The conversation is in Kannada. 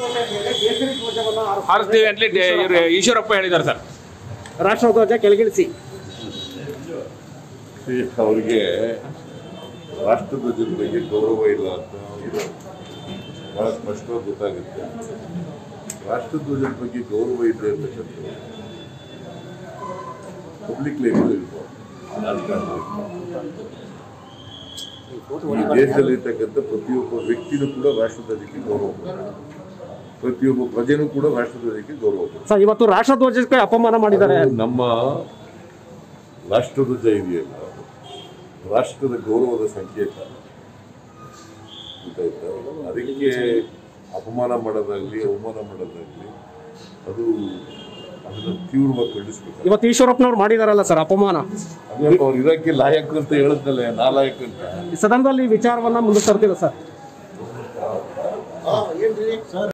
ರಾಷ್ಟ್ರಕೋಟೆ ಮೇಲೆ ಕೇಸರಿ ಧ್ವಜವನ್ನು ಹಾರಿಸ್ತಾರೆ. ಹಾರಿಸ್ತೀವಿ ಅಂತಲೇ ಇವ್ರು ಈಶ್ವರಪ್ಪ ಹೇಳಿದ್ದಾರೆ ಸರ್ ರಾಷ್ಟ್ರಧ್ವಜ ಕೆಳಗಿಳಿಸಿ ಅವರಿಗೆ ರಾಷ್ಟ್ರಧ್ವಜದ ಬಗ್ಗೆ ಗೌರವ ಇಲ್ಲ ಅಂತ ಬಹಳ ಸ್ಪಷ್ಟವಾಗಿ ಗೊತ್ತಾಗುತ್ತೆ ರಾಷ್ಟ್ರಧ್ವಜದ ಬಗ್ಗೆ ಗೌರವ ಇದೆ ಅಂತಕ್ಕಂಥದ್ದು ಪಬ್ಲಿಕ್ ಲೈಫಲ್ಲಿ ಇರ್ಬೋದು ರಾಜಕಾರಣದಲ್ಲಿ ಈ ದೇಶದಲ್ಲಿ ಇರ್ತಕ್ಕಂಥ ಪ್ರತಿಯೊಬ್ಬ ವ್ಯಕ್ತಿನೂ ಕೂಡ ರಾಷ್ಟ್ರಧ್ವಜಕ್ಕೆ ಗೌರವ ಕೊಡ್ತಾರೆ ಪ್ರತಿಯೊಬ್ಬ ಪ್ರಜೆನೂ ಕೂಡ ರಾಷ್ಟ್ರಧ್ವಜಕ್ಕೆ ಗೌರವ ಕೊಡ್ತಾರೆ ಸರ್ ಇವತ್ತು ರಾಷ್ಟ್ರಧ್ವಜಕ್ಕೆ ಅಪಮಾನ ಮಾಡಿದ್ದಾರೆ ಅದು ನಮ್ಮ ರಾಷ್ಟ್ರಧ್ವಜ ಇದೆಯಲ್ಲ ರಾಷ್ಟ್ರದ ಗೌರವದ ಸಂಕೇತ ಗೊತ್ತಾಯ್ತಾ ಅದಕ್ಕೆ ಅಪಮಾನ ಮಾಡೋದಾಗ್ಲಿ ಅವಮಾನ ಮಾಡೋದಾಗ್ಲಿ ಅದು ಅದನ್ನ ತೀವ್ರವಾಗಿ ಖಂಡಿಸ್ಬೇಕು ಇವತ್ತು ಈಶ್ವರಪ್ಪನವ್ರು ಮಾಡಿದಾರಲ್ಲ ಸರ್ ಅಪಮಾನ ಅದೇ ಅವ್ರು ಇರಕ್ಕೆ ಲಾಯಕ್ ಅಂತ ಹೇಳಿದ್ನಲ್ಲ ನಾಲಾಯಕ್ ಅಂತ ಸದನದಲ್ಲಿ ವಿಚಾರವನ್ನ ಮುಂದೆ ತರ್ತೀರಾ ಸರ್